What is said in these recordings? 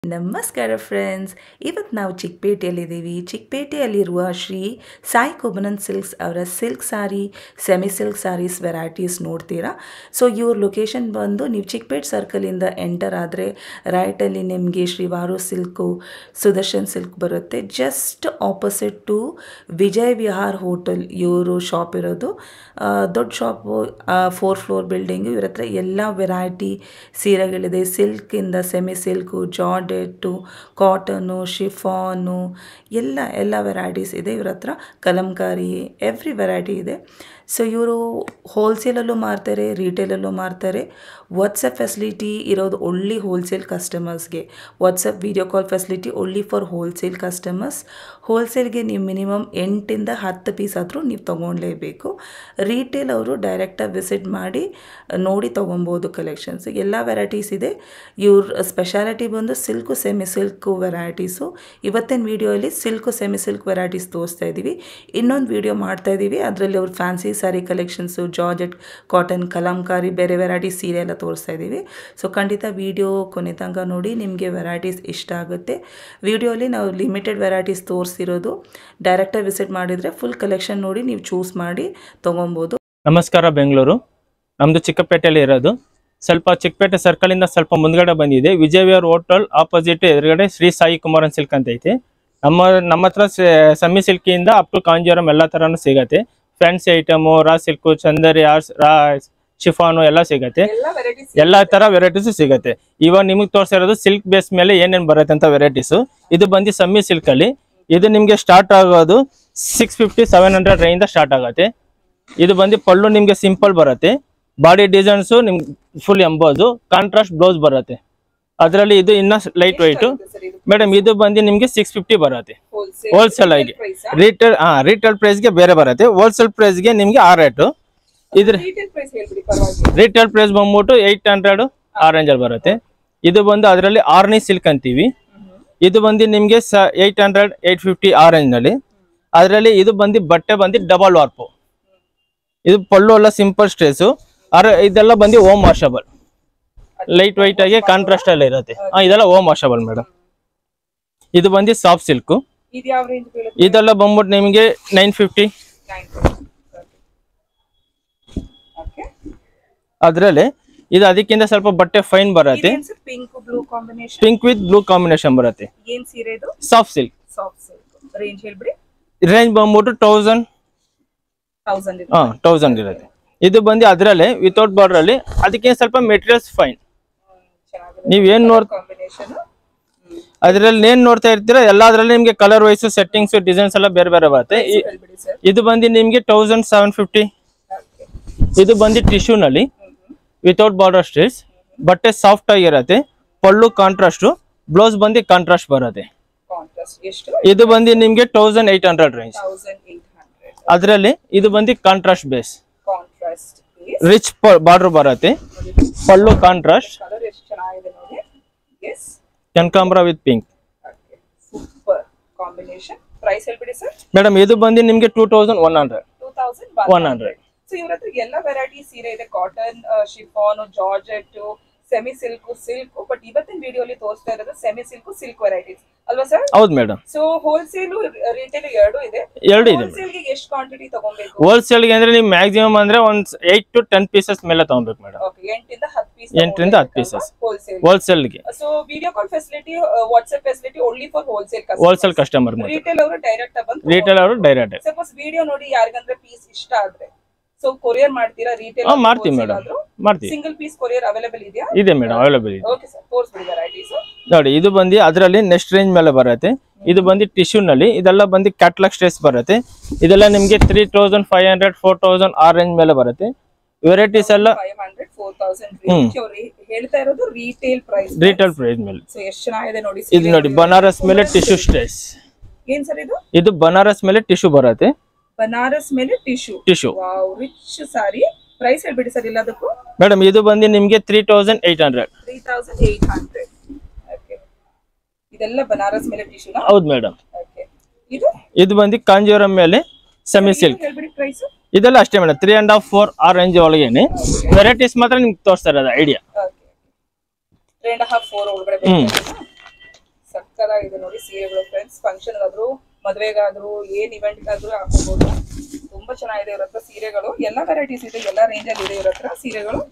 ನಮಸ್ಕಾರ ಫ್ರೆಂಡ್ಸ್ ಇವತ್ತು ನಾವು ಚಿಕ್ಕಪೇಟೆಯಲ್ಲಿದ್ದೀವಿ ಚಿಕ್ಕಪೇಟೆಯಲ್ಲಿರುವ ಶ್ರೀ ಸಾಯಿ ಕೊಬನನ್ ಸಿಲ್ಕ್ಸ್ ಅವರ silk sari semi silk saris varieties ನೋಡ್ತೀರಾ ಸೊ ಇವ್ರ ಲೊಕೇಶನ್ ಬಂದು ನೀವು ಚಿಕ್ಕಪೇಟೆ ಸರ್ಕಲಿಂದ ಎಂಟರ್ ಆದರೆ ರೈಟಲ್ಲಿ ನಿಮಗೆ ಶ್ರೀವಾರು ಸಿಲ್ಕು ಸುದರ್ಶನ್ ಸಿಲ್ಕ್ ಬರುತ್ತೆ just opposite to Vijay Vihar hotel ಇವರು ಶಾಪ್ ಇರೋದು ಆ, ದೊಡ್ಡ ಶಾಪು ಫೋರ್ ಫ್ಲೋರ್ ಬಿಲ್ಡಿಂಗು ಇವ್ರ ಹತ್ರ ಎಲ್ಲ ವೆರೈಟಿ ಸೀರೆಗಳಿದೆ ಸಿಲ್ಕಿಂದ semi silk georgette cotton chiffon ಎಲ್ಲ ಎಲ್ಲ ವೆರೈಟೀಸ್ ಇದೆ ಇವ್ರ ಹತ್ರ ಕಲಂಕಾರಿ ಎವ್ರಿ ವೆರೈಟಿ ಇದೆ ಸೊ ಇವರು ಹೋಲ್ಸೇಲಲ್ಲೂ ಮಾರ್ತಾರೆ ರಿಟೇಲಲ್ಲೂ ಮಾರ್ತಾರೆ ವಾಟ್ಸಪ್ ಫೆಸಿಲಿಟಿ ಇರೋದು ಒಳ್ಳೆ ಹೋಲ್ಸೇಲ್ ಕಸ್ಟಮರ್ಸ್ಗೆ ವಾಟ್ಸಪ್ ವಿಡಿಯೋ ಕಾಲ್ ಫೆಸಿಲಿಟಿ ಒಳ್ಳೆ ಫಾರ್ ಹೋಲ್ಸೇಲ್ ಕಸ್ಟಮರ್ಸ್ ಹೋಲ್ಸೇಲ್ಗೆ ನೀವು ಮಿನಿಮಮ್ ಎಂಟಿಂದ ಹತ್ತು ಪೀಸ್ ಆದರೂ ನೀವು ತೊಗೊಳ್ಲೇಬೇಕು ರೀಟೇಲ್ ಅವರು ಡೈರೆಕ್ಟಾಗಿ ವಿಸಿಟ್ ಮಾಡಿ ನೋಡಿ ತೊಗೊಬೋದು ಕಲೆಕ್ಷನ್ಸ್ ಎಲ್ಲ ವೆರೈಟೀಸ್ ಇದೆ ಇವ್ರ ಸ್ಪೆಷಾಲಿಟಿ ಬಂದು ಸಿಲ್ಕು ಸೆಮಿ ಸಿಲ್ಕು ವೆರೈಟೀಸು ಇವತ್ತಿನ ವೀಡಿಯೋಲಿ ಸಿಲ್ಕು ಸೆಮಿ ಸಿಲ್ಕ್ ವೆರೈಟೀಸ್ ತೋರಿಸ್ತಾ ಇದ್ದೀವಿ ಇನ್ನೊಂದು ವೀಡಿಯೋ ಮಾಡ್ತಾ ಇದ್ದೀವಿ ಅದರಲ್ಲಿ ಅವ್ರ fancy sari collections georgette cotton Kalamkari ಬೇರೆ ವೆರೈಟೀಸ್ ಸೀರೆ ಎಲ್ಲ ತೋರಿಸ್ತಾ ಇದ್ದೀವಿ ಸೊ ಖಂಡಿತ ವೀಡಿಯೋ ಕೊನೆ ತನಕ ನೋಡಿ ನಿಮಗೆ ವೆರೈಟೀಸ್ ಇಷ್ಟ ಆಗುತ್ತೆ ವಿಡಿಯೋಲಿ ನಾವು ಲಿಮಿಟೆಡ್ ವೆರೈಟೀಸ್ ತೋರಿಸಿರೋದು ಡೈರೆಕ್ಟಾಗಿ ವಿಸಿಟ್ ಮಾಡಿದರೆ ಫುಲ್ ಕಲೆಕ್ಷನ್ ನೋಡಿ ನೀವು ಚೂಸ್ ಮಾಡಿ ತೊಗೊಬೋದು ನಮಸ್ಕಾರ ಬೆಂಗಳೂರು ನಮ್ದು ಚಿಕ್ಕಪೇಟೆಯಲ್ಲಿ ಇರೋದು ಸ್ವಲ್ಪ ಚಿಕ್ಕಪೇಟೆ ಸರ್ಕಲ್ ಇಂದ ಸ್ವಲ್ಪ ಮುಂದ್ಗಡೆ ಬಂದಿದೆ ವಿಜಯವಿಹಾರ್ ಹೋಟೆಲ್ ಆಪೋಸಿಟ್ ಎದುರುಗಡೆ ಶ್ರೀ ಸಾಯಿ ಕುಮಾರನ್ ಸಿಲ್ಕ್ ಅಂತ ಐತಿ ನಮ್ಮ ನಮ್ಮ ಹತ್ರ ಸಮ್ಮಿ ಸಿಲ್ಕಿಂದ ಅಪ್ ಟು ಕಾಂಜೀವರಂ ಎಲ್ಲ ತರನು ಸಿಗತ್ತೆ fancy item raw silk Chanderi ಆರ್ಸ್ ರಾ ಶಿಫಾನು ಎಲ್ಲ ಸಿಗತ್ತೆ ಎಲ್ಲ ವೆರೈಟೀಸ್ ಎಲ್ಲಾ ತರ ವೆರೈಟೀಸ್ ಸಿಗತ್ತೆ ಇವಾಗ ನಿಮಗೆ ತೋರಿಸ್ತಾ ಇರೋದು ಸಿಲ್ಕ್ ಬೇಸ್ ಮೇಲೆ ಏನೇನ್ ಬರುತ್ತೆ ಅಂತ ವೆರೈಟೀಸ್ ಇದು ಬಂದು ಸಮ್ಮಿ ಸಿಲ್ಕ್ ಅಲ್ಲಿ ಇದು ನಿಮ್ಗೆ ಸ್ಟಾರ್ಟ್ ಆಗೋದು six fifty seven hundred range start ಆಗುತ್ತೆ ಇದು ಬಂದು ಪಲ್ಲು ನಿಮ್ಗೆ ಸಿಂಪಲ್ ಬರುತ್ತೆ ಬಾಡಿ ಡಿಸೈನ್ಸ್ ನಿಮ್ಗೆ ಫುಲ್ ಎಂಬೋದು ಕಾಂಟ್ರಾಸ್ಟ್ ಬ್ಲೌಸ್ ಬರುತ್ತೆ ಅದರಲ್ಲಿ ಇದು ಇನ್ನ ಲೈಟ್ ವೈಟ್ ಸರ್ ಇದು ಮೇಡಮ್ ಇದು ಬಂದು ನಿಮ್ಗೆ ಸಿಕ್ಸ್ ಫಿಫ್ಟಿ ಬರುತ್ತೆ ಹೋಲ್ಸೇಲ್ ಹೋಲ್ಸೇಲ್ ಆಗಿ ಪ್ರೈಸ್ ರಿಟೇಲ್ ಹಾ ರಿಟೇಲ್ ಪ್ರೈಸ್ಗೆ ಬೇರೆ ಬರುತ್ತೆ ಹೋಲ್ಸೇಲ್ ಪ್ರೈಸ್ಗೆ ನಿಮ್ಗೆ ಆ ರೇಟು ಇದ್ರ ರಿಟೇಲ್ ಪ್ರೈಸ್ ಹೇಳ್ಬಿಡಿ ಪರವಾಗಿಲ್ಲ ರಿಟೇಲ್ ಪ್ರೈಸ್ ಬಂದ್ಬಿಟ್ಟು ಏಯ್ಟ್ ಹಂಡ್ರೆಡ್ ಆರೆಂಜ್ ಅಲ್ಲಿ ಬರುತ್ತೆ ಇದು ಬಂದು ಅದರಲ್ಲಿ ಆರ್ನಿ ಸಿಲ್ಕ್ ಅಂತೀವಿ ಇದು ಬಂದು ನಿಮ್ಗೆ ಏಯ್ಟ್ ಹಂಡ್ರೆಡ್ ಏಯ್ಟ್ ಫಿಫ್ಟಿ ಆರೆಂಜ್ ನಲ್ಲಿ ಅದರಲ್ಲಿ ಇದು ಬಂದು ಬಟ್ಟೆ ಬಂದು ಡಬಲ್ ವಾರ್ಪು ಇದು ಪಲ್ಲು ಎಲ್ಲ ಸಿಂಪಲ್ ಸ್ಟ್ರೇಸು ಅರ ಇದೆಲ್ಲ ಬಂದು ಓಮ್ ವಾಷಬಲ್ ಲೈಟ್ ವೈಟ್ ಆಗಿ ಕಾಂಟ್ರಾಸ್ಟ್ ಎಲ್ಲ ಇರುತ್ತೆ ಹಾ ಇದೆಲ್ಲ ಓಮ್ ವಾಷಬಲ್ ಮೇಡಮ್ ಇದು ಬಂದು ಸಾಫ್ಟ್ ಸಿಲ್ಕು ಇದು ಯಾವ ರೇಂಜ್ ಬೀಳುತ್ತೆ ಇದೆಲ್ಲ ಬಂದ್ಬಿಟ್ಟು ನಿಮಗೆ ನೈನ್ ಫಿಫ್ಟಿ ಓಕೆ ಅದರಲ್ಲಿ ಇದು ಅದಕ್ಕಿಂತ ಸ್ವಲ್ಪ ಬಟ್ಟೆ ಫೈನ್ ಬರುತ್ತೆ ಇದೇನ್ sir pink blue combination pink with blue combination ಬರುತ್ತೆ ಏನ್ ಸೀರೆ ಇದು soft silk soft silk range ಹೇಳ್ಬಿಡಿ ರೇಂಜ್ ಬಂದ್ಬಿಟ್ಟು ತೌಸಂಡ್ ತೌಸಂಡ್ ಇದೆ ಹಾ ತೌಸಂಡ್ ಇರುತ್ತೆ ಇದು ಬಂದು ಅದರಲ್ಲೇ ವಿತೌಟ್ ಬಾರ್ಡರ್ ಅಲ್ಲಿ ಅದಕ್ಕೆ ಸ್ವಲ್ಪ ಮೆಟೀರಿಯಲ್ಸ್ ಫೈನ್ ಚೆನ್ನಾಗಿದೆ ನೀವ್ ಏನ್ ನೋಡ್ ಕಾಂಬಿನೇಷನ್ ಅದ್ರಲ್ಲಿ ಏನ್ ನೋಡ್ತಾ ಇರ್ತೀರಾ ಎಲ್ಲಾದ್ರಲ್ಲಿ ನಿಮ್ಗೆ ಕಲರ್ ವೈಸ್ ಸೆಟ್ಟಿಂಗ್ಸ್ ಡಿಸೈನ್ಸ್ ಎಲ್ಲ ಬೇರೆ ಬೇರೆ ಬರುತ್ತೆ ಇ- ಹೇಳ್ಬಿಡಿ ಸರ್ ಇದು ಬಂದು ನಿಮ್ಗೆ ತೌಸಂಡ್ ಸೆವೆನ್ ಫಿಫ್ಟಿ ಓಕೆ ಇದು ಬಂದು ಟಿಶ್ಯೂ ನಲ್ಲಿ ವಿತೌಟ್ ಬಾರ್ಡರ್ ಸ್ಟೇಸ್ ಬಟ್ಟೆ ಸಾಫ್ಟ್ ಆಗಿರತ್ತೆ ಪಲ್ಲು ಕಾಂಟ್ರಾಸ್ಟ್ ಬ್ಲೌಸ್ ಬಂದು ಕಾಂಟ್ರಾಸ್ಟ್ ಬರುತ್ತೆ ಕಾಂಟ್ರಾಸ್ಟ್ ಎಷ್ಟು ಇದು ಬಂದು ನಿಮ್ಗೆ thousand eight hundred range thousand eight hundred ಅದರಲ್ಲಿ ಇದು ಬಂದು contrast base contrast rich border ಬರುತ್ತೆ ಪಲ್ಲು ಕಾಂಟ್ರಾಸ್ಟ್ ಕಲರ್ ಎಷ್ಟು ಚೆನ್ನಾಗಿದೆ ನೋಡಿ ಎಸ್ ಕನಕಾಂಬರ with pink super combination price ಹೇಳ್ಬಿಡಿ ಸರ್ ಮೇಡಮ್ ಇದು ಬಂದು ನಿಮ್ಗೆ two thousand one hundred two thousand one hundred so ಇವ್ರ ಹತ್ರ ಎಲ್ಲ ವೆರೈಟಿ ಸೀರೆ ಇದೆ cotton chiffon georgette semi silk silk but ಇವತ್ತಿನ ವಿಡಿಯೋಲಿ ತೋರಿಸ್ತಾ ಇರೋದು ಸೆಮಿ ಸಿಲ್ಕ್ ಸಿಲ್ಕ್ ವೆರೈಟೀಸ್ ಅಲ್ವಾ ಸರ್ ಹೌದು ಮೇಡಮ್ ಸೊ ಹೋಲ್ಸೇಲ್ ರಿಟೇಲ್ ಎರಡು ಇದೆ ಎರಡು ಇದೆ ಹೋಲ್ಸೇಲ್ ಗೆ ಎಷ್ಟು ಕ್ವಾಂಟಿಟಿ ತಗೊಬೇಕು ಹೋಲ್ಸೇಲ್ಗೆ ಅಂದ್ರೆ ನೀವು ಮ್ಯಾಕ್ಸಿಮಮ್ ಅಂದ್ರೆ ಒಂದ್ ಏಟ್ ಟು ಟೆನ್ ಪೀಸಸ್ ಮೇಲೆ ತಗೊಬೇಕು ಮೇಡಮ್ ಓಕೆ ಎಂಟಿಂದ ಹತ್ತು ಪೀಸ್ ಎಂಟರಿಂದ ಹತ್ತು pieces. ಹೋಲ್ಸೇಲ್ ಹೋಲ್ಸೇಲ್ಗೆ so video call facility WhatsApp facility only for wholesale wholesale customer ಮಾತ್ರ ರಿಟೇಲ್ ಅವರು ಡೈರೆಕ್ಟ್ ಬಂದು ರಿಟೇಲ್ ಅವರು ಡೈರೆಕ್ಟ್ ಸಪೋಸ್ ವಿಡಿಯೋ ನೋಡಿ ಯಾರಿಗಂದ್ರೆ ಪೀಸ್ ಇಷ್ಟ ಆದ್ರೆ ಸೊ ಕೊರಿಯರ್ ಮಾಡ್ತೀರಾ ರಿಟೇಲ್ ಹಾ ಮಾಡ್ತೀವಿ ಮೇಡಮ್ ಮಾಡ್ತೀವಿ ಸಿಂಗಲ್ ಪೀಸ್ ಕೊರಿಯರ್ ಅವೈಲೇಬಲ್ ಇದೆಯಾ ಇದೆ ಮೇಡಮ್ ಅವೈಲೇಬಲ್ ಇದೆ ಓಕೆ ಸರ್ ತೋರಿಸ್ಬಿಡಿ ವೆರೈಟೀಸ್ ನೋಡಿ ಇದು ಬಂದು ಅದರಲ್ಲಿ ನೆಕ್ಸ್ಟ್ ರೇಂಜ್ ಮೇಲೆ ಬರುತ್ತೆ ಇದು ಬಂದು ಟಿಶ್ಯೂ ನಲ್ಲಿ ಇದೆಲ್ಲ ಬಂದು ಕ್ಯಾಟ್ಲಾಗ್ ಸ್ಟೇಸ್ ಬರುತ್ತೆ ಇದೆಲ್ಲ ನಿಮ್ಗೆ three thousand five hundred four thousand ಆ ರೇಂಜ್ ಮೇಲೆ ಬರುತ್ತೆ ವೆರೈಟೀಸ್ ಎಲ್ಲ five hundred four thousand range ಅವ್ರು ಹೇಳ್ತಾ ಇರೋದು ರಿಟೇಲ್ ಪ್ರೈಸ್ ರಿಟೇಲ್ ಪ್ರೈಸ್ ಮೇಲೆ ಸೊ ಎಷ್ಟು ಚೆನ್ನಾಗಿದೆ ನೋಡಿ ಇದು ನೋಡಿ ಬನಾರಸ್ ಮೇಲೆ ಟಿಶ್ಯೂ ಸ್ಟೇಸ್ ಏನ್ ಸರ್ ಇದು ಇದು ಬನಾರಸ್ ಮೇಲೆ ಟಿಶ್ಯೂ ಬರುತ್ತೆ ಬನಾರಸ್ ಮೇಲೆ tissue tissue wow rich sari price ಹೇಳ್ಬಿಡಿ ಸರ್ ಎಲ್ಲದಕ್ಕೂ ಮೇಡಮ್ ಇದು ಬಂದು ನಿಮ್ಗೆ three thousand eight hundred three thousand eight hundred okay ಇದೆಲ್ಲ ಬನಾರಸ್ ಮೇಲೆ ಟಿಶ್ಯೂನಾ ಹೌದು ಮೇಡಮ್ ಓಕೆ ಇದು ಇದು ಬಂದು ಕಾಂಜೀವರಂ ಮೇಲೆ ಸೆಮಿ ಸಿಲ್ಕ್ ಹೇಳ್ಬಿಡಿ ಪ್ರೈಸ್ ಇದೆಲ್ಲ ಅಷ್ಟೇ madam three and half four ಆ ರೇಂಜ್ ಒಳಗೇನೆ ವೆರೈಟೀಸ್ ಮಾತ್ರ ನಿಮ್ಗೆ ತೋರಿಸ್ತಾ ಇರೋದು idea okay three and half four ಒಳಗಡೆ ಹ್ಮ್. ಬರುತ್ತೆ ಇದೆ ನೋಡಿ ಸೀರೆಗಳು ಫ್ರೆಂಡ್ಸ್ ಫಂಕ್ಷನ್ ಆದ್ರೂ ಮದ್ವೆಗಾದ್ರೂ ಏನ್ ಇವೆಂಟ್ ಆದ್ರೂ ಹಾಕೋಬಹುದು ತುಂಬಾ ಚೆನ್ನಾಗಿದೆ ಇವ್ರ ಹತ್ರ ಸೀರೆಗಳು ಎಲ್ಲಾ ವೆರೈಟೀಸ್ ಇದೆ ಎಲ್ಲಾ ರೇಂಜ್ ಅಲ್ಲಿ ಇದೆ ಇವ್ರ ಹತ್ರ ಸೀರೆಗಳು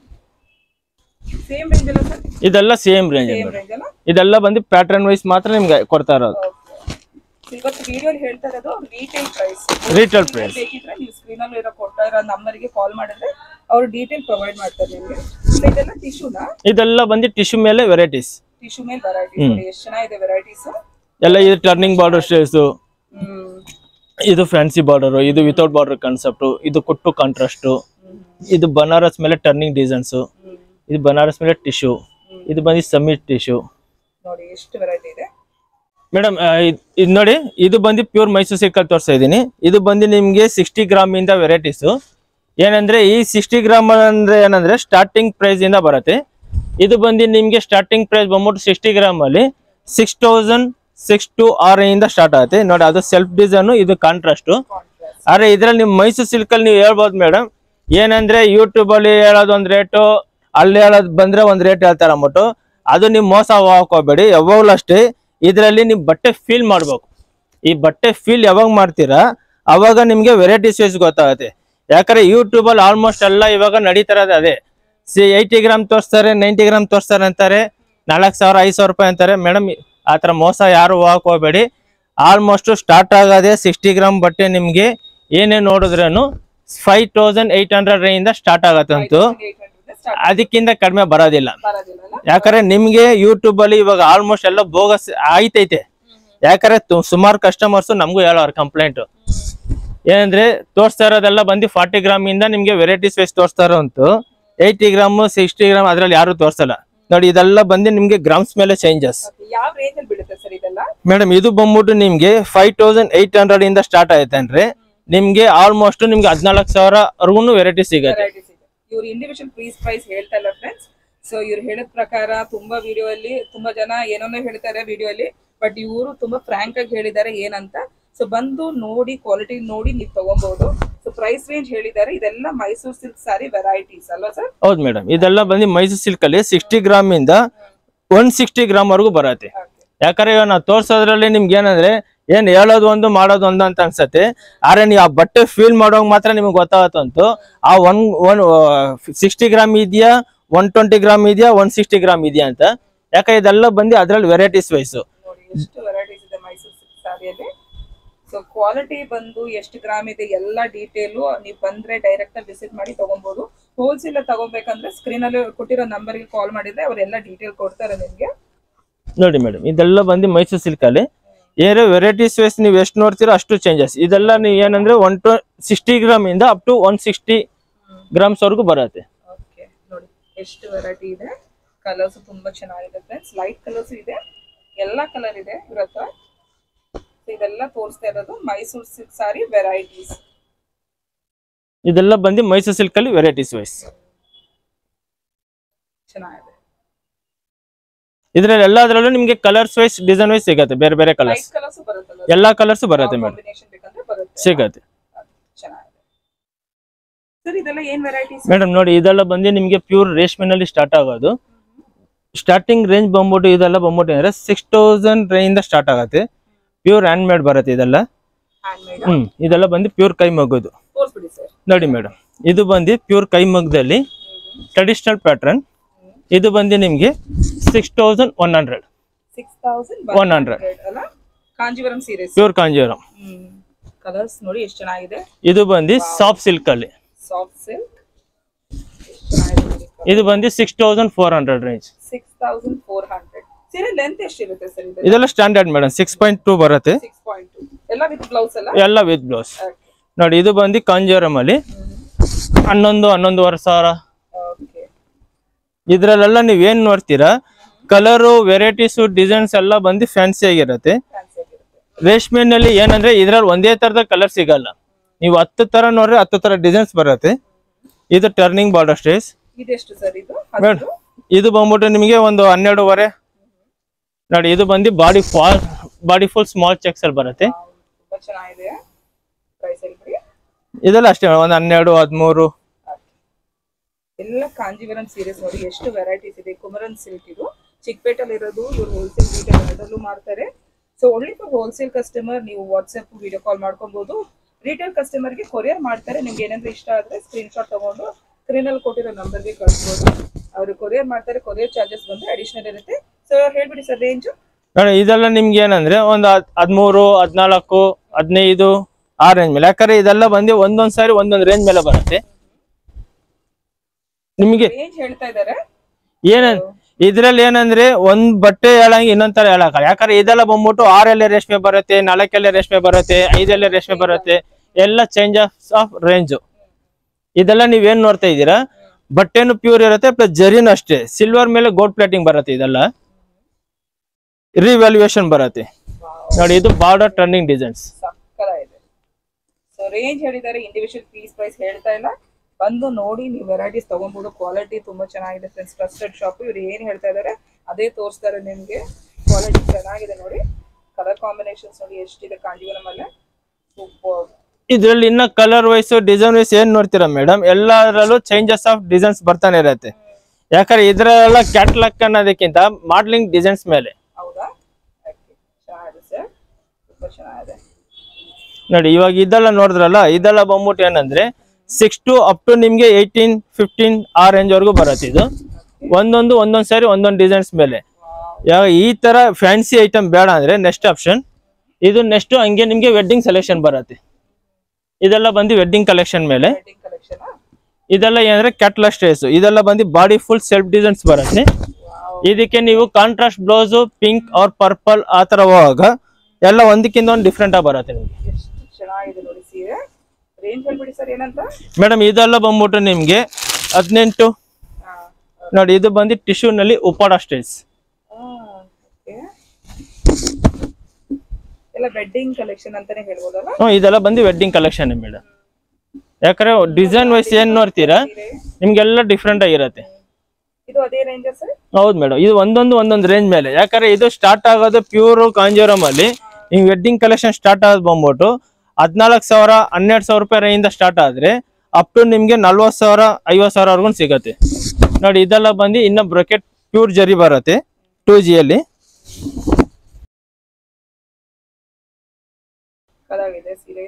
ಸೇಮ್ ರೇಂಜ್ ಅಲ್ಲ ಸರ್ ಇದೆಲ್ಲ ಸೇಮ್ ರೇಂಜ್ ಸೇಮ್ ರೇಂಜ್ ಅಲ್ಲ ಇದೆಲ್ಲ ಬಂದು ಪ್ಯಾಟರ್ನ್ ವೈಸ್ ಮಾತ್ರ ನಿಮ್ಗೆ ಕೊಡ್ತಾ ಇರೋದು Okay. ಇವತ್ತು ವಿಡಿಯೋ ಹೇಳ್ತಾ ಇರೋದು ರಿಟೇಲ್ ಪ್ರೈಸ್ Retail price. ಬೇಕಿದ್ರೆ ನೀವು ಸ್ಕ್ರೀನ್ ಅಲ್ಲಿ ಇರೋ ಕೊಡ್ತಾ ಇರೋ ನಂಬರ್ಗೆ ಕಾಲ್ ಮಾಡಿದ್ರೆ ಅವ್ರು ಡೀಟೇಲ್ ಪ್ರೊವೈಡ್ ಮಾಡ್ತಾರೆ ನಿಮ್ಗೆ So ಇದೆಲ್ಲ ಟಿಶ್ಯೂನಾ ಇದೆಲ್ಲ ಬಂದು ಟಿಶ್ಯೂ ಮೇಲೆ ವೆರೈಟೀಸ್ ಟಿಶ್ಯೂ ಮೇಲೆ ವೆರೈಟೀಸ್ ಎಷ್ಟು ಚೆನ್ನಾಗಿದೆ ವೆರೈಟೀಸ್ ಎಲ್ಲ ಇದು ಟರ್ನಿಂಗ್ ಬಾರ್ಡರ್ ಸ್ಟೇಲ್ಸು ಹ್ಮ್ ಇದು ಫ್ಯಾನ್ಸಿ ಬಾರ್ಡರ್ ಇದು ವಿತೌಟ್ ಬಾರ್ಡರ್ ಕಾನ್ಸೆಪ್ಟ್ ಇದು ಕೊಟ್ಟು ಕಾಂಟ್ರಾಸ್ಟ್ ಇದು ಬನಾರಸ್ ಮೇಲೆ ಟರ್ನಿಂಗ್ ಡಿಸೈನ್ಸ್ ಹ್ಮ್ ಇದು ಬನಾರಸ್ ಮೇಲೆ ಟಿಶ್ಯೂ ಇದು ಬಂದು ಸಮಿಟ್ ಟಿಶ್ಯೂ ನೋಡಿ ಎಷ್ಟು ವೆರೈಟಿ ಇದೆ ಮೇಡಮ್ ಇದು ನೋಡಿ ಇದು ಬಂದು ಪ್ಯೂರ್ ಮೈಸೂರು ಸಿಲ್ಕ್ ಅಲ್ಲಿ ತೋರಿಸ್ತಾ ಇದ್ದೀನಿ ಇದು ಬಂದು ನಿಮಗೆ ಸಿಕ್ಸ್ಟಿ ಗ್ರಾಮ್ ಇಂದ ವೆರೈಟೀಸ್ ಏನಂದ್ರೆ ಈ ಸಿಕ್ಸ್ಟಿ ಗ್ರಾಮ್ ಅಂದ್ರೆ ಏನಂದ್ರೆ ಸ್ಟಾರ್ಟಿಂಗ್ ಪ್ರೈಸ್ ಇಂದ ಬರುತ್ತೆ ಇದು ಬಂದು ನಿಮ್ಗೆ ಸ್ಟಾರ್ಟಿಂಗ್ ಪ್ರೈಸ್ ಬಂದ್ಬಿಟ್ಟು ಸಿಕ್ಸ್ಟಿ ಗ್ರಾಮ್ ಅಲ್ಲಿ ಸಿಕ್ಸ್ ತೌಸಂಡ್ ಸಿಕ್ಸ್ ಟು ಆರ್ ಇಂದ ಸ್ಟಾರ್ಟ್ ಆಗುತ್ತೆ ನೋಡಿ ಅದು ಸೆಲ್ಫ್ ಡಿಸೈನ್ ಇದು ಕಾಂಟ್ರಾಸ್ಟ್ ಕಾಂಟ್ರಾಸ್ಟ್ ಆದ್ರೆ ಇದ್ರಲ್ಲಿ ನೀವು ಮೈಸೂರು ಸಿಲ್ಕ್ ಅಲ್ಲಿ ನೀವು ಹೇಳ್ಬೋದು ಮೇಡಮ್ ಏನಂದ್ರೆ ಯೂಟ್ಯೂಬ್ ಅಲ್ಲಿ ಹೇಳೋದು ಒಂದ್ ರೇಟು ಅಲ್ಲಿ ಹೇಳೋದು ಬಂದ್ರೆ ಒಂದ್ ರೇಟ್ ಹೇಳ್ತಾರೆ ಅಂದ್ಬಿಟ್ಟು ಅದು ನೀವು ಮೋಸ ಹೋಗ್ಕೋಬೇಡಿ ಯಾವಾಗ್ಲೂ ಅಷ್ಟೇ ಇದ್ರಲ್ಲಿ ನೀವು ಬಟ್ಟೆ ಫೀಲ್ ಮಾಡ್ಬೇಕು ಈ ಬಟ್ಟೆ ಫೀಲ್ ಯಾವಾಗ ಮಾಡ್ತೀರಾ ಅವಾಗ ನಿಮ್ಗೆ ವೆರೈಟೀಸ್ ವೈಸ್ ಗೊತ್ತಾಗುತ್ತೆ ಯಾಕಂದ್ರೆ ಯೂಟ್ಯೂಬ್ ಅಲ್ಲಿ ಆಲ್ಮೋಸ್ಟ್ ಎಲ್ಲ ಇವಾಗ ನಡೀತಿರೋದು ಅದೇ ಸಿ ಏಯ್ಟಿ ಗ್ರಾಮ್ ತೋರಿಸ್ತಾರೆ ನೈಂಟಿ ಗ್ರಾಮ್ ತೋರಿಸ್ತಾರೆ ಅಂತಾರೆ ನಾಲ್ಕು ಸಾವಿರ ಐದು ಸಾವಿರ ರೂಪಾಯಿ ಅಂತಾರೆ ಮೇಡಮ್ ಆ ಥರ ಮೋಸ ಯಾರು ಹೋಗಕ್ ಹೋಗ್ಬೇಡಿ ಆಲ್ಮೋಸ್ಟ್ ಸ್ಟಾರ್ಟ್ ಆಗೋದೇ ಸಿಕ್ಸ್ಟಿ ಗ್ರಾಮ್ ಬಟ್ಟೆ ನಿಮ್ಗೆ ಏನೇ ನೋಡಿದ್ರೇನು ಫೈವ್ ತೌಸಂಡ್ ಏಯ್ಟ್ ಹಂಡ್ರೆಡ್ ಇಂದ ಸ್ಟಾರ್ಟ್ ಆಗತ್ತಂತೂ ಸ್ಟಾರ್ಟ್ ಅದಕ್ಕಿಂತ ಕಡಿಮೆ ಬರೋದಿಲ್ಲ ಬರೋದಿಲ್ಲ ಅಲ್ಲ ಯಾಕಂದ್ರೆ ನಿಮ್ಗೆ ಯೂಟ್ಯೂಬ್ ಅಲ್ಲಿ ಇವಾಗ ಆಲ್ಮೋಸ್ಟ್ ಎಲ್ಲ ಬೋಗಸ್ ಆಯ್ತೈತೆ ಯಾಕಂದ್ರೆ ಸುಮಾರು ಕಸ್ಟಮರ್ಸ್ ನಮಗೂ ಹೇಳೋರು ಕಂಪ್ಲೇಂಟ್ ಏನಂದ್ರೆ ತೋರಿಸ್ತಾ ಇರೋದೆಲ್ಲ ಬಂದು ಫಾರ್ಟಿ ಗ್ರಾಮ್ ಇಂದ ನಿಮ್ಗೆ ವೆರೈಟೀಸ್ ವೈಸ್ ತೋರಿಸ್ತಾ ಇರೋಂತು ಏಯ್ಟಿ ಗ್ರಾಮ್ ಸಿಕ್ಸ್ಟಿ ಗ್ರಾಮ್ ಅದ್ರಲ್ಲಿ ಯಾರು ತೋರಿಸಲ್ಲ ನೋಡಿ ಇದೆಲ್ಲ ಬಂದು ನಿಮ್ಗೆ ಗ್ರಾಮ್ಸ್ ಮೇಲೆ ಚೇಂಜಸ್ Okay, ಯಾವ ರೇಂಜ್ ಅಲ್ಲಿ ಬೀಳುತ್ತೆ ಸರ್ ಇದೆಲ್ಲ ಮೇಡಮ್ ಇದು ಬಂದ್ಬಿಟ್ಟು ನಿಮ್ಗೆ ಫೈವ್ ತೌಸಂಡ್ ಏಯ್ಟ್ ಹಂಡ್ರೆಡ್ ಇಂದ ಸ್ಟಾರ್ಟ್ ಆಯ್ತು ಅಂದ್ರೆ ನಿಮ್ಗೆ ಆಲ್ಮೋಸ್ಟ್ ನಿಮ್ಗೆ ಹದಿನಾಲ್ಕು ಸಾವಿರವರೆಗೂ ವೆರೈಟಿ ಸಿಗುತ್ತೆ ವೆರೈಟೀಸ್ ಇದೆ ಇವ್ರು ಇಂಡಿವಿಜುವಲ್ ಪ್ರೈಸ್ ಪ್ರೈಸ್ ಹೇಳ್ತಾ ಇಲ್ಲ ಫ್ರೆಂಡ್ಸ್ ಸೊ ಇವ್ರು ಹೇಳಿದ ಪ್ರಕಾರ ತುಂಬಾ ವಿಡಿಯೋ ಅಲ್ಲಿ ತುಂಬಾ ಜನ ಏನೇನೋ ಹೇಳ್ತಾರೆ ವಿಡಿಯೋ ಅಲ್ಲಿ ಬಟ್ ಇವರು ತುಂಬಾ ಫ್ರಾಂಕ್ ಆಗಿ ಹೇಳಿದ್ದಾರೆ ಏನಂತ ಸೊ ಬಂದು ನೋಡಿ ಕ್ವಾಲಿಟಿ ನೋಡಿ ನೀವು ತಗೊಬಹುದು ಸೊ ಪ್ರೈಸ್ ರೇಂಜ್ ಹೇಳಿದ್ದಾರೆ ಇದೆಲ್ಲ ಮೈಸೂರು ಸಿಲ್ಕ್ ಸಾರಿ ವೆರೈಟೀಸ್ ಅಲ್ವಾ ಸರ್ ಹೌದು ಮೇಡಮ್ ಇದೆಲ್ಲ ಬಂದು ಮೈಸೂರು ಸಿಲ್ಕ್ ಅಲ್ಲಿ ಸಿಕ್ಸ್ಟಿ ಗ್ರಾಮ್ ಇಂದ ಒನ್ ಸಿಕ್ಸ್ಟಿ ಗ್ರಾಮ್ ವರೆಗೂ ಬರತ್ತೆ ಯಾಕಂದ್ರೆ ಇವಾಗ ನಾವು ತೋರ್ಸೋದ್ರಲ್ಲಿ ನಿಮ್ಗೆ ಏನಂದ್ರೆ ಏನ್ ಹೇಳೋದು ಒಂದು ಮಾಡೋದು ಒಂದು ಅಂತ ಅನ್ಸತ್ತೆ ಆದ್ರೆ ನೀವು ಆ ಬಟ್ಟೆ ಫೀಲ್ ಮಾಡೋಂಗ್ ಮಾತ್ರ ನಿಮ್ಗೆ ಗೊತ್ತಾಗತ್ತಂತು ಆ ಒನ್ ಒನ್ ಸಿಕ್ಸ್ಟಿ ಗ್ರಾಮ್ ಇದೆಯಾ ಒನ್ ಟ್ವೆಂಟಿ ಗ್ರಾಮ್ ಇದೆಯಾ ಒನ್ ಸಿಕ್ಸ್ಟಿ ಗ್ರಾಮ್ ಇದೆಯಾ ಅಂತ ಯಾಕೆ ಇದೆಲ್ಲ ಬಂದು ಅದ್ರಲ್ಲಿ ವೆರೈಟೀಸ್ ವೈಸ್ ನೋಡಿ ಎಷ್ಟು ವೆರೈಟೀಸ್ ಇದೆ ಮೈಸೂರು ಸಿಲ್ಕ್ ಸಾರಿಯಲ್ಲಿ ಸೊ ಕ್ವಾಲಿಟಿ ಬಂದು ಎಷ್ಟು ಗ್ರಾಮ್ ಇದೆ ಎಲ್ಲ ಡೀಟೇಲು ನೀವು ಬಂದ್ರೆ ಡೈರೆಕ್ಟ್ ಆಗಿ ವಿಸಿಟ್ ಮಾಡಿ ತಗೊಬಹುದು ಹೋಲ್ಸೇಲ್ ತಗೋಬೇಕಂದ್ರೆ ಸ್ಕ್ರೀನ್ ಅಲ್ಲಿ ಕೊಟ್ಟಿರೋ ನಂಬರ್ಗೆ ಕಾಲ್ ಮಾಡಿದ್ರೆ ಅವರೆಲ್ಲ ಡೀಟೇಲ್ ಕೊಡ್ತಾರೆ ನಿಮ್ಗೆ ನೋಡಿ ಮೇಡಮ್ ಇದೆಲ್ಲ ಬಂದು ಮೈಸೂರು ಸಿಲ್ಕ್ ಅಲ್ಲಿ ಏನೇ ವೆರೈಟೀಸ್ ವೈಸ್ ನೀವು ಎಷ್ಟು ನೋಡ್ತೀರೋ ಅಷ್ಟು ಚೇಂಜಸ್ ಇದೆಲ್ಲ ನೀವು ಏನಂದ್ರೆ ಒನ್ ಟು ಸಿಕ್ಸ್ಟಿ ಗ್ರಾಮ್ ಇಂದ up to one sixty grams ವರೆಗೂ ಬರುತ್ತೆ ಓಕೆ ನೋಡಿ ಎಷ್ಟು ವೆರೈಟಿ ಇದೆ ಕಲರ್ಸ್ ತುಂಬಾ ಚೆನ್ನಾಗಿದೆ ಫ್ರೆಂಡ್ಸ್ ಲೈಟ್ ಕಲರ್ಸ್ ಇದೆ ಎಲ್ಲಾ ಕಲರ್ ಇದೆ ಇವ್ರ ಹತ್ರ So ಇದೆಲ್ಲ ತೋರಿಸ್ತಾ ಇರೋದು ಮೈಸೂರು ಸಿಲ್ಕ್ ಸಾರಿ ವೆರೈಟೀಸ್ ಇದೆಲ್ಲ ಬಂದು ಮೈಸೂರು ಸಿಲ್ಕ್ ಅಲ್ಲಿ ವೆರೈಟೀಸ್ ವೈಸ್ ಚೆನ್ನಾಗಿದೆ ಇದ್ರಲ್ಲಿ ಎಲ್ಲದ್ರಲ್ಲೂ ನಿಮ್ಗೆ ಕಲರ್ಸ್ ವೈಸ್ ಡಿಸೈನ್ ವೈಸ್ ಸಿಗತ್ತೆ ಬೇರೆ ಬೇರೆ ಲೈಟ್ ಕಲರ್ಸ್ ಕಲರ್ಸ್ ಬರುತ್ತಲ್ಲ ಎಲ್ಲಾ ಕಲರ್ಸ್ ಬರುತ್ತೆ ಮೇಡಮ್ ಕಾಂಬಿನೇಷನ್ ಬೇಕಂದ್ರೆ ಬರುತ್ತೆ ಸಿಗತ್ತೆ ಚೆನ್ನಾಗಿದೆ ಸರ್ ಇದೆಲ್ಲ ಏನ್ ವೆರೈಟೀಸ್ ಮೇಡಮ್ ನೋಡಿ ಇದೆಲ್ಲ ಬಂದು ನಿಮ್ಗೆ ಪ್ಯೂರ್ ರೇಷ್ಮೆನಲ್ಲಿ ಸ್ಟಾರ್ಟ್ ಆಗೋದು ಸ್ಟಾರ್ಟಿಂಗ್ ರೇಂಜ್ ಬಂದ್ಬಿಟ್ಟು ಇದೆಲ್ಲ ಬಂದ್ಬಿಟ್ಟು ಅಂದ್ರೆ ಸಿಕ್ಸ್ ತೌಸಂಡ್ ರೇಂಜ್ ಸ್ಟಾರ್ಟ್ ಆಗುತ್ತೆ ಪ್ಯೂರ್ ಹ್ಯಾಂಡ್ ಮೇಡ್ ಬರುತ್ತೆ ಇದೆಲ್ಲ ಹ್ಯಾಂಡ್ ಮೇಡ್ ಹ್ಮ್ ಇದೆಲ್ಲ ಬಂದು ಪ್ಯೂರ್ ಕೈ ಮಗ್ಗದು ತೋರಿಸ್ಬಿಡಿ ಸರ್ ನೋಡಿ ಮೇಡಮ್ ಇದು ಬಂದು ಪ್ಯೂರ್ ಕೈ ಮಗ್ಗದಲ್ಲಿ ಟ್ರೆಡಿಷನಲ್ ಪ್ಯಾಟರ್ನ್ ಇದು ಬಂದು ನಿಮ್ಗೆ six thousand one hundred six thousand 100. ಅಲ್ಲ ಕಾಂಜೀವರಂ ಸೀರೀಸ್ ಪ್ಯೂರ್ ಕಾಂಜೀವರಂ ಹ್ಮ್ ಕಲರ್ಸ್ ನೋಡಿ ಎಷ್ಟು ಚೆನ್ನಾಗಿದೆ ಇದು ಬಂದು ಸಾಫ್ಟ್ ಸಿಲ್ಕ್ ಅಲ್ಲಿ ಸಾಫ್ಟ್ ಸಿಲ್ಕ್ ಚೆನ್ನಾಗಿದೆ ಇದು ಬಂದು six thousand four hundred range six thousand four hundred ಸೀರೆ ಲೆಂತ್ ಎಷ್ಟಿರುತ್ತೆ ಸರ್ ಇದು ಇದೆಲ್ಲ standard madam six point two ಬರುತ್ತೆ ಸಿಕ್ಸ್ ಪಾಯಿಂಟ್ ಟು ಎಲ್ಲ ವಿತ್ ಬ್ಲೌಸ್ ಅಲ್ಲ ಎಲ್ಲ ವಿತ್ ಬ್ಲೌಸ್ ಓಕೆ ನೋಡಿ ಇದು ಬಂದು ಕಾಂಜೀವರಂ ಅಲ್ಲಿ ಹನ್ನೊಂದು ಹನ್ನೊಂದುವರೆ ಸಾವಿರ ಓಕೆ ಇದ್ರಲ್ಲೆಲ್ಲ ನೀವ್ ಏನ್ ನೋಡ್ತೀರಾ ಕಲರು ವೆರೈಟೀಸ್ ಡಿಸೈನ್ಸ್ ಎಲ್ಲ ಬಂದು ಫ್ಯಾನ್ಸಿ ಆಗಿರುತ್ತೆ ಫ್ಯಾನ್ಸಿ ಆಗಿರುತ್ತೆ ರೇಷ್ಮೆನಲ್ಲಿ ಏನಂದ್ರೆ ಇದ್ರಲ್ಲಿ ಒಂದೇ ತರದ ಕಲರ್ ಸಿಗಲ್ಲ ನೀವು ಹತ್ತು ತರ ನೋಡ್ರೆ ಹತ್ತು ತರ ಡಿಸೈನ್ಸ್ ಬರುತ್ತೆ ಇದು ಟರ್ನಿಂಗ್ ಬಾರ್ಡರ್ ಸ್ಟೇಸ್ ಇದೆಷ್ಟು ಸರ್ ಇದು ಮೇಡಮ್ ಹಸಿರು? ಇದು ಬಂದ್ಬಿಟ್ಟು ನಿಮಗೆ ಒಂದು ಹನ್ನೆರಡುವರೆ ನೋಡಿ ಇದು ಬಂದು body fall body full small checks ಅಲ್ಲಿ ಬರುತ್ತೆ ವಾವ್, ತುಂಬಾ ಚೆನ್ನಾಗಿದೆ ಪ್ರೈಸ್ ಹೇಳ್ಬಿಡಿ ಇದೆಲ್ಲ ಅಷ್ಟೇ ಒಂದು ಹನ್ನೆರಡು ಹದಿಮೂರು ಎಲ್ಲ ಕಾಂಜೀವರಂ ಸೀರೀಸ್ ನೋಡಿ ಎಷ್ಟು ವೆರೈಟೀಸ್ ಇದೆ ಕುಮರನ್ ಸಿಲ್ಕ್ ಇದು ಚಿಕ್ಕಪೇಟಲ್ಲಿ ಇರೋದು ಇವರು ಹೋಲ್ಸೇಲ್ ರಿಟೇಲ್ ಎರಡರಲ್ಲೂ ಮಾಡ್ತಾರೆ ಸೊ ಒಳ್ಳೆ ಫಾರ್ ಹೋಲ್ಸೇಲ್ ಕಸ್ಟಮರ್ ನೀವು ವಾಟ್ಸಪ್ ವಿಡಿಯೋ ಕಾಲ್ ಮಾಡ್ಕೊಬಹುದು ರಿಟೇಲ್ ಕಸ್ಟಮರ್ಗೆ ಕೊರಿಯರ್ ಮಾಡ್ತಾರೆ ನಿಮ್ಗೆ ಏನಾದ್ರು ಇಷ್ಟ ಆದ್ರೆ ಸ್ಕ್ರೀನ್ ಶಾಟ್ ತಗೊಂಡು ಸ್ಕ್ರೀನಲ್ಲಿ ಕೊಟ್ಟಿರೋ ನಂಬರ್ಗೆ ಕಳಿಸ್ಬೋದು ಅವರು ಕೊರಿಯರ್ ಮಾಡ್ತಾರೆ ಕೊರಿಯರ್ ಚಾರ್ಜಸ್ ಬಂದ್ರೆ ಅಡಿಷನಲ್ ಇರುತ್ತೆ ಸೊ ಹೇಳ್ಬಿಡಿ ಸರ್ ರೇಂಜು ನೋಡಿ ಇದೆಲ್ಲ ನಿಮ್ಗೆ ಏನಂದ್ರೆ ಒಂದು ಹದ್- ಹದ್ಮೂರು ಹದ್ನಾಲ್ಕು ಹದಿನೈದು ಆ ರೇಂಜ್ ಮೇಲೆ ಯಾಕಂದ್ರೆ ಇದೆಲ್ಲ ಬಂದು ಒಂದೊಂದ್ ಸಾರಿ ಒಂದೊಂದ್ ರೇಂಜ್ ಮೇಲೆ ಬರುತ್ತೆ ನಿಮಗೆ ರೇಂಜ್ ಹೇಳ್ತಾ ಇದ್ದಾರೆ ಏನ ಇದ್ರಲ್ಲಿ ಏನಂದ್ರೆ ಒಂದ್ ಬಟ್ಟೆ ಹೇಳಂಗೆ ಇನ್ನೊಂದ್ ತರ ಹೇಳಕ ಯಾಕಂದ್ರೆ ಇದೆಲ್ಲ ಬಂದ್ಬಿಟ್ಟು ಆರೆಲ್ಲ ರೇಷ್ಮೆ ಬರುತ್ತೆ ನಾಲ್ಕೆಲ್ಲ ರೇಷ್ಮೆ ಬರುತ್ತೆ ಐದೆಲ್ಲ ರೇಷ್ಮೆ ಬರುತ್ತೆ ಎಲ್ಲ ಚೇಂಜ್ ಆಫ್ ರೇಂಜ್ ಇದೆಲ್ಲ ನೀವೇನ್ ನೋಡ್ತಾ ಇದ್ದೀರಾ ಬಟ್ಟೆನು ಪ್ಯೂರ್ ಇರುತ್ತೆ ಪ್ಲಸ್ ಜರಿನೂ ಅಷ್ಟೇ ಸಿಲ್ವರ್ ಮೇಲೆ ಗೋಲ್ಡ್ ಪ್ಲೇಟಿಂಗ್ ಬರುತ್ತೆ ಇದೆಲ್ಲ ರಿವ್ಯಾಲ್ಯೂಯೇಷನ್ ಬರುತ್ತೆ ನೋಡಿ ಇದು ಬಾರ್ಡರ್ ಟರ್ನಿಂಗ್ ಡಿಸೈನ್ಸ್ ಸಕ್ಕರ ಇದೆ ಸೊ ರೇಂಜ್ ಹೇಳಿದ್ದಾರೆ ಇಂಡಿವಿಜುವಲ್ ಪೀಸ್ ಪ್ರೈಸ್ ಹೇಳ್ತಾ ಇಲ್ಲ ಬಂದು ನೋಡಿ ನೀವು ವೆರೈಟೀಸ್ ತಗೊಂಡ್ಬಿಡು ಕ್ವಾಲಿಟಿ ತುಂಬಾ ಚೆನ್ನಾಗಿದೆ ಫ್ರೆಂಡ್ಸ್ ಟ್ರಸ್ಟೆಡ್ ಶಾಪ್ ಇವ್ರು ಏನ್ ಹೇಳ್ತಾ ಇದಾರೆ ಅದೇ ತೋರಿಸ್ತಾರೆ ನಿಮ್ಗೆ ಕ್ವಾಲಿಟಿ ಚೆನ್ನಾಗಿದೆ ನೋಡಿ ಕಲರ್ ಕಾಂಬಿನೇಷನ್ಸ್ ನೋಡಿ ಎಷ್ಟಿದೆ ಕಾಂಜೀವರಂ ಅಲ್ಲೇ ಸೂಪರ್ ಇದ್ರಲ್ಲಿ ಇನ್ನ ಕಲರ್ ವೈಸ್ ಡಿಸೈನ್ ವೈಸ್ ಏನ್ ನೋಡ್ತೀರಾ ಮೇಡಮ್ ಎಲ್ಲದರಲ್ಲೂ ಚೇಂಜಸ್ ಆಫ್ ಡಿಸೈನ್ಸ್ ಬರ್ತಾನೆ ಇರತ್ತೆ ಯಾಕಂದ್ರೆ ಇದ್ರೆಲ್ಲ ಕ್ಯಾಟ್ಲಾಕ್ ಅನ್ನೋದಕ್ಕಿಂತ ಮಾಡ್ಲಿಂಗ್ ಡಿಸೈನ್ಸ್ ಮೇಲೆ ಹೌದಾ Okay. ಚೆನ್ನಾಗಿದೆ ಸರ್ ತುಂಬಾ ಚೆನ್ನಾಗಿದೆ ನೋಡಿ ಇವಾಗ ಇದೆಲ್ಲ ನೋಡಿದ್ರಲ್ಲ ಇದೆಲ್ಲ ಬಂದ್ಬಿಟ್ಟು ಏನಂದ್ರೆ ಸಿಕ್ಸ್ ಟು ಅಪ್ ಟು ನಿಮ್ಗೆ ಏಯ್ಟೀನ್ ಫಿಫ್ಟೀನ್ ಆ ರೇಂಜ್ ವರೆಗೂ ಬರುತ್ತೆ ಇದು ಒಂದೊಂದು ಒಂದೊಂದ್ ಸಾರಿ ಒಂದೊಂದು ಡಿಸೈನ್ಸ್ ಮೇಲೆ ಯಾವ ಈ ತರ ಫ್ಯಾನ್ಸಿ ಐಟಮ್ ಬೇಡ ಅಂದ್ರೆ ನೆಕ್ಸ್ಟ್ ಆಪ್ಷನ್ ಇದು ನೆಕ್ಸ್ಟ್ ಹಂಗೆ ನಿಮ್ಗೆ ವೆಡ್ಡಿಂಗ್ ಸೆಲೆಕ್ಷನ್ ಬರುತ್ತೆ ಇದೆಲ್ಲ ಬಂದು ವೆಡ್ಡಿಂಗ್ ಕಲೆಕ್ಷನ್ ಮೇಲೆ ವೆಡ್ಡಿಂಗ್ ಕಲೆಕ್ಷನ್ ಇದೆಲ್ಲ ಏನಂದ್ರೆ ಕ್ಯಾಟ್ಲಾ ಸ್ಟೇಸ್ ಇದೆಲ್ಲ ಬಂದು ಬಾಡಿ ಫುಲ್ ಸೆಲ್ಫ್ ಡಿಸೈನ್ಸ್ ಬರುತ್ತೆ ಇದಕ್ಕೆ ನೀವು contrast blouse pink or purple ಆ ತರ ಹೋಗುವಾಗ ಎಲ್ಲ ಒಂದಕ್ಕಿಂತ ಒಂದು ಡಿಫ್ರೆಂಟ್ ಆಗಿ ಬರುತ್ತೆ ನಿಮ್ಗೆ ಎಷ್ಟು ಚೆನ್ನಾಗಿದೆ ನೋಡಿ ಸೀರೆ ರೇಂಜ್ ಹೇಳ್ಬಿಡಿ ಸರ್ ಏನಂತ ಮೇಡಮ್ ಇದೆಲ್ಲ ಬಂದ್ಬಿಟ್ಟು ನಿಮ್ಗೆ ಹದಿನೆಂಟು ಹಾ ನೋಡಿ ಇದು ಬಂದು ಟಿಶ್ಯೂ ನಲ್ಲಿ ಉಪ್ಪಾಡ ಸ್ಟೈಲ್ಸ್ ಓಕೆ ಎಲ್ಲ ವೆಡ್ಡಿಂಗ್ ಕಲೆಕ್ಷನ್ ಅಂತಾನೆ ಹೇಳ್ಬೋದಲ್ಲ ಹ್ಮ್ ಇದೆಲ್ಲ ಬಂದು ವೆಡ್ಡಿಂಗ್ ಕಲೆಕ್ಷನ್ ಮೇಡಮ್ ಯಾಕಂದ್ರೆ ಡಿಸೈನ್ ವೈಸ್ ಏನ್ ನೋಡ್ತೀರಾ ನಿಮ್ಗೆಲ್ಲ ಡಿಫ್ರೆಂಟ್ ಆಗಿರತ್ತೆ ಇದು ಅದೇ ರೇಂಜ್ ಸರ್ ಹೌದು ಮೇಡಮ್ ಇದು ಒಂದೊಂದು ಒಂದೊಂದು ರೇಂಜ್ ಮೇಲೆ ಯಾಕಂದ್ರೆ ಇದು ಸ್ಟಾರ್ಟ್ ಆಗೋದು ಪ್ಯೂರ್ ಕಾಂಜೋರಮ್ ಅಲ್ಲಿ ನಿಮ್ ವೆಡ್ಡಿಂಗ್ ಕಲೆಕ್ಷನ್ ಸ್ಟಾರ್ಟ್ ಆಗೋದು ಬಂದ್ಬಿಟ್ಟು ಹದಿನಾಲ್ಕು ಸಾವಿರ ಹನ್ನೆರಡು ಸಾವಿರ ರೂಪಾಯಿ ರೇಂಜ್ ಸ್ಟಾರ್ಟ್ ಆದ್ರೆ ಅಪ್ ಟು ನಿಮ್ಗೆ ನಲ್ವತ್ತು ಸಾವಿರ ಐವತ್ತು ಸಾವಿರವರೆಗೂ ಸಿಗತ್ತೆ ನೋಡಿ ಇದೆಲ್ಲ ಬಂದು ಇನ್ನ ಬ್ರಕೆಟ್ ಪ್ಯೂರ್ ಜರಿ ಬರುತ್ತೆ ಟೂ ಜಿ ಅಲ್ಲಿ ಕಲಾವಿದೆ ಸೀರೆ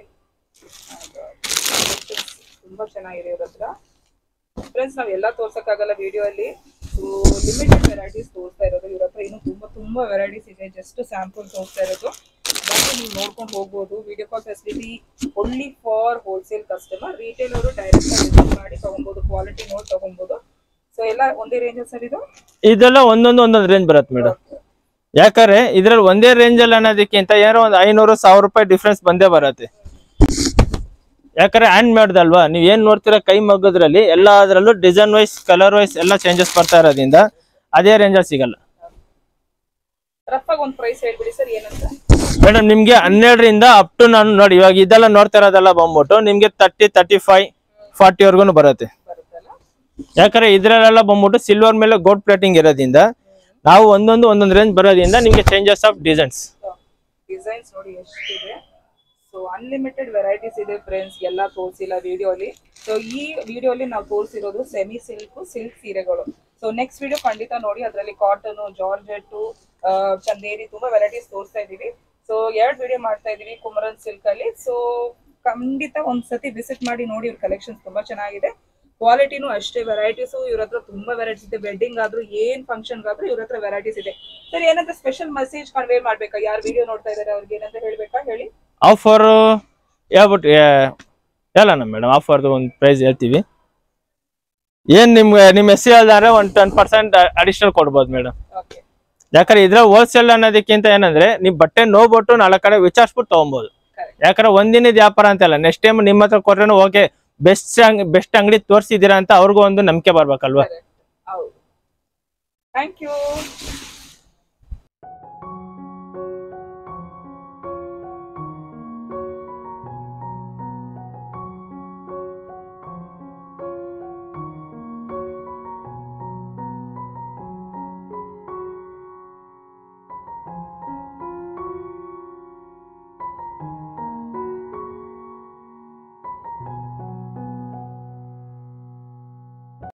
ತುಂಬಾ ಚೆನ್ನಾಗಿದೆ ಇವ್ರ ಹತ್ರ ಫ್ರೆಂಡ್ಸ್ ನಾವ್ ಎಲ್ಲ ತೋರ್ಸಕ್ಕಾಗಲ್ಲ ವಿಡಿಯೋ ಅಲ್ಲಿ ಲಿಮಿಟೆಡ್ ವೆರೈಟೀಸ್ ತೋರಿಸ್ತಾ ಇರೋದು ಇವ್ರ ಹತ್ರ ಇನ್ನು ತುಂಬಾ ತುಂಬಾ ವೆರೈಟೀಸ್ ಇದೆ ಜಸ್ಟ್ ಸ್ಯಾಂಪಲ್ ತೋರಿಸ್ತಾ ಇರೋದು ಬಂದು ನೀವು ನೋಡ್ಕೊಂಡು ಹೋಗ್ಬೋದು video call facility only for wholesale customer retail ಅವರು ಡೈರೆಕ್ಟ್ ವಿಸಿಟ್ ಮಾಡಿ ತಗೊಬೋದು ಕ್ವಾಲಿಟಿ ನೋಡಿ ತಗೊಬೋದು ಸೊ ಎಲ್ಲ ಒಂದೇ ರೇಂಜ್ ಸರ್ ಇದು ಇದೆಲ್ಲ ಒಂದೊಂದು ಒಂದೊಂದು ರೇಂಜ್ ಬರುತ್ತೆ ಮೇಡಮ್ ಯಾಕಂದ್ರೆ ಇದ್ರಲ್ಲಿ ಒಂದೇ ರೇಂಜ್ ಅಲ್ಲಿ ಅನ್ನೋದಕ್ಕಿಂತ ಏನೋ ಒಂದು ಐನೂರು ಸಾವಿರ ರೂಪಾಯಿ ಡಿಫ್ರೆನ್ಸ್ ಬಂದೇ ಬರುತ್ತೆ ಯಾಕಂದ್ರೆ ಹ್ಯಾಂಡ್ ಮೇಡ್ದಲ್ವಾ ನೀವ್ ಏನ್ ನೋಡ್ತೀರಾ ಕೈ ಮಗ್ಗದ್ರಲ್ಲಿ ಎಲ್ಲ ಅದ್ರಲ್ಲೂ ಡಿಸೈನ್ ವೈಸ್ ಕಲರ್ ವೈಸ್ ಎಲ್ಲ ಚೇಂಜಸ್ ಬರ್ತಾ ಇರೋದ್ರಿಂದ ಅದೇ ರೇಂಜಲ್ಲಿ ಸಿಗಲ್ಲ ರಫ್ ಆಗಿ ಒಂದು ಪ್ರೈಸ್ ಹೇಳ್ಬಿಡಿ ಸರ್ ಏನಂತ ಮೇಡಮ್ ನಿಮ್ಗೆ ಹನ್ನೆರಡರಿಂದ ಅಪ್ ಟು ನಾನು ನೋಡಿ ಇವಾಗ ಇದೆಲ್ಲ ನೋಡ್ತಾ ಇರೋದೆಲ್ಲ ಬಂದ್ಬಿಟ್ಟು ನಿಮ್ಗೆ ತರ್ಟಿ ತರ್ಟಿ ಫೈವ್ ಫಾರ್ಟಿ ವರ್ಗು ಬರುತ್ತೆ ಬರುತ್ತಲ್ಲ ಯಾಕಂದ್ರೆ ಇದ್ರಲ್ಲೆಲ್ಲ ಬಂದ್ಬಿಟ್ಟು ಸಿಲ್ವರ್ ಮೇಲೆ ಗೋಲ್ಡ್ ಪ್ಲೇಟಿಂಗ್ ಇರೋದ್ರಿಂದ ನಾವು ಒಂದೊಂದು ಒಂದೊಂದು ರೇಂಜ್ ಬರೋದ್ರಿಂದ ನಿಮ್ಗೆ ಚೇಂಜಸ್ ಆಫ್ ಡಿಸೈನ್ಸ್ ಡಿಸೈನ್ಸ್ ನೋಡಿ ಎಷ್ಟಿದೆ ಸೊ ಅನ್ಲಿಮಿಟೆಡ್ ವೆರೈಟೀಸ್ ಇದೆ ಫ್ರೆಂಡ್ಸ್ ಎಲ್ಲ ತೋರಿಸಿಲ್ಲ ವಿಡಿಯೋಲಿ ಸೊ ಈ ವಿಡಿಯೋಲಿ ನಾವು ತೋರಿಸಿರೋದು ಸೆಮಿ ಸಿಲ್ಕ್ ಸಿಲ್ಕ್ ಸೀರೆಗಳು ಸೊ ನೆಕ್ಸ್ಟ್ ವಿಡಿಯೋ ಖಂಡಿತ ನೋಡಿ ಅದರಲ್ಲಿ ಕಾಟನ್ ಜಾರ್ಜೆಟ್ಟು ಚಂದೇರಿ ತುಂಬಾ ವೆರೈಟೀಸ್ ತೋರಿಸ್ತಾ ಇದೀವಿ ಸೊ ಎರಡು ವಿಡಿಯೋ ಮಾಡ್ತಾ ಇದೀವಿ ಕುಮರನ್ ಸಿಲ್ಕ್ ಅಲ್ಲಿ ಸೊ ಖಂಡಿತ ಒಂದ್ಸತಿ ವಿಸಿಟ್ ಮಾಡಿ ನೋಡಿ ಇವ್ರ ಕಲೆಕ್ಷನ್ಸ್ ತುಂಬಾ ಚೆನ್ನಾಗಿದೆ ಕ್ವಾಲಿಟಿನೂ ಅಷ್ಟೇ ವೆರೈಟೀಸು ಇವ್ರ ಹತ್ರ ತುಂಬಾ ವೆರೈಟೀಸ್ ಇದೆ ವೆಡ್ಡಿಂಗ್ ಆದ್ರೂ ಏನ್ ಫಂಕ್ಷನ್ ಆದ್ರೂ ಇವ್ರ ಹತ್ರ ವೆರೈಟೀಸ್ ಇದೆ ಸರ್ ಏನಂತ ಸ್ಪೆಷಲ್ ಮೆಸೇಜ್ ಕನ್ವೇ ಮಾಡ್ಬೇಕಾ ಯಾರು ವಿಡಿಯೋ ನೋಡ್ತಾ ಇದಾರೆ ಅವ್ರಿಗೆ ಏನಂತ ಹೇಳ್ಬೇಕಾ ಹೇಳಿ ಆಫರ್ ಹೇಳ್ಬಿಟ್ಟು ಹೇಳೋಣ ಮೇಡಮ್ ಆಫರ್ದು ಒಂದು ಪ್ರೈಸ್ ಹೇಳ್ತೀವಿ ಏನ್ ನಿಮ್ಗೆ ನಿಮ್ಮ ಹೆಸರು ಹೇಳ್ದಾರೆ ಒಂದು ಟೆನ್ ಪರ್ಸೆಂಟ್ ಅಡಿಷನಲ್ ಕೊಡ್ಬೋದು ಮೇಡಮ್ ಓಕೆ ಯಾಕಂದ್ರೆ ಇದ್ರ ಹೋಲ್ಸೇಲ್ ಅನ್ನೋದಕ್ಕಿಂತ ಏನಂದ್ರೆ ನೀವು ಬಟ್ಟೆ ನೋಡ್ಬಿಟ್ಟು ನಾಲ್ಕು ಕಡೆ ವಿಚಾರಿಸ್ಬಿಟ್ಟು ತಗೊಬೋದು Correct. ಯಾಕಂದ್ರೆ ಒಂದಿನದ ವ್ಯಾಪಾರ ಅಂತಲ್ಲ ನೆಕ್ಸ್ಟ್ ಟೈಮ್ ನಿಮ್ಮ ಹತ್ರ ಕೊಟ್ರೇನು ಓಕೆ ಬೆಸ್ಟ್ ಬೆಸ್ಟ್ ಅಂಗಡಿ ತೋರಿಸಿದ್ದೀರಾ ಅಂತ ಅವ್ರಿಗೂ ಒಂದು ನಂಬಿಕೆ ಬರ್ಬೇಕಲ್ವಾ ಹೌದು ಥ್ಯಾಂಕ್ ಯು